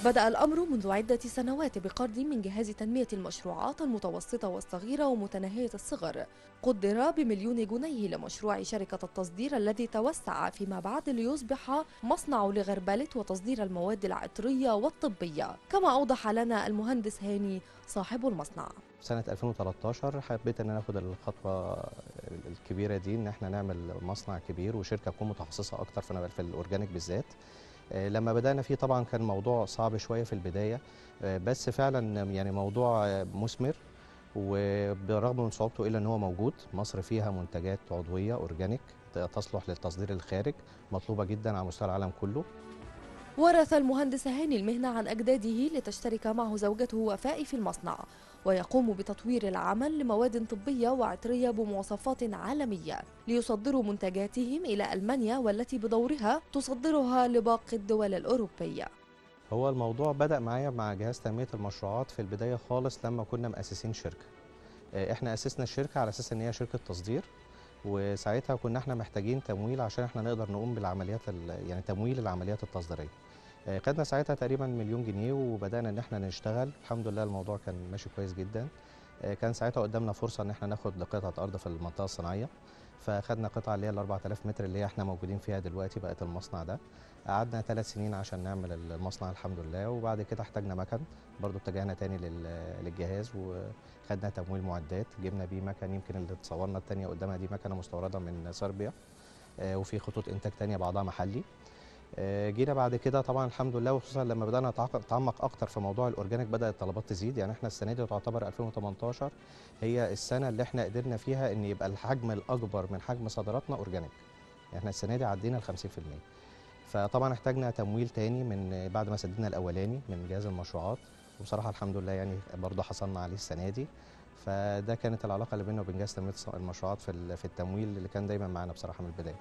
بدأ الأمر منذ عدة سنوات بقرض من جهاز تنمية المشروعات المتوسطة والصغيرة ومتناهية الصغر قدر بمليون جنيه لمشروع شركة التصدير الذي توسع فيما بعد ليصبح مصنع لغربلة وتصدير المواد العطرية والطبية كما أوضح لنا المهندس هاني صاحب المصنع سنة 2013 حبيت ان انا اخد الخطوة الكبيرة دي ان احنا نعمل مصنع كبير وشركة تكون متخصصة اكتر في في الاورجانيك بالذات آه، لما بدأنا فيه طبعا كان موضوع صعب شوية في البداية آه، بس فعلا يعني موضوع آه، مثمر وبرغم من صعوبته الا ان هو موجود مصر فيها منتجات عضويه اورجانيك تصلح للتصدير الخارج مطلوبه جدا على مستوى العالم كله ورث المهندس هاني المهنة عن أجداده لتشترك معه زوجته وفاء في المصنع ويقوم بتطوير العمل لمواد طبية وعطرية بمواصفات عالمية ليصدروا منتجاتهم إلى ألمانيا والتي بدورها تصدرها لباقي الدول الأوروبية هو الموضوع بدأ معايا مع جهاز تنمية المشروعات في البداية خالص لما كنا مؤسسين شركة آه، احنا أسسنا الشركة على أساس إن هي شركة تصدير وساعتها كنا احنا محتاجين تمويل عشان احنا نقدر نقوم بالعمليات يعني تمويل العمليات التصديريه آه، خدنا ساعتها تقريبا مليون جنيه وبدانا ان احنا نشتغل الحمد لله الموضوع كان ماشي كويس جدا آه، كان ساعتها قدامنا فرصه ان احنا ناخد قطعه ارض في المنطقه الصناعيه فخدنا قطعه اللي هي ال 4000 متر اللي هي احنا موجودين فيها دلوقتي بقت المصنع ده قعدنا ثلاث سنين عشان نعمل المصنع الحمد لله وبعد كده احتاجنا مكن برضو اتجهنا تاني للجهاز وخدنا تمويل معدات جبنا بيه مكن يمكن اللي تصورنا الثانيه قدامها دي مكنه مستورده من صربيا آه، وفي خطوط انتاج ثانيه بعضها محلي آه، جينا بعد كده طبعا الحمد لله وخصوصا لما بدانا نتعمق اكتر في موضوع الاورجانيك بدات الطلبات تزيد يعني احنا السنه دي تعتبر 2018 هي السنه اللي احنا قدرنا فيها ان يبقى الحجم الاكبر من حجم صادراتنا اورجانيك يعني احنا السنه دي عدينا ال 50% فطبعا احتاجنا تمويل تاني من بعد ما سددنا الاولاني من جهاز المشروعات وبصراحه الحمد لله يعني برضه حصلنا عليه السنه دي فده كانت العلاقه اللي بيننا وبين جهاز تنميه المشروعات في في التمويل اللي كان دايما معانا بصراحه من البدايه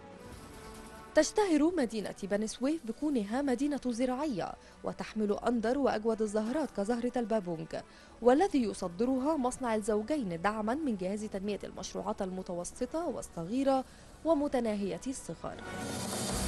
تشتهر مدينة بني سويف بكونها مدينة زراعية وتحمل أندر وأجود الزهرات كزهرة البابونج والذي يصدرها مصنع الزوجين دعما من جهاز تنمية المشروعات المتوسطة والصغيرة ومتناهية الصغر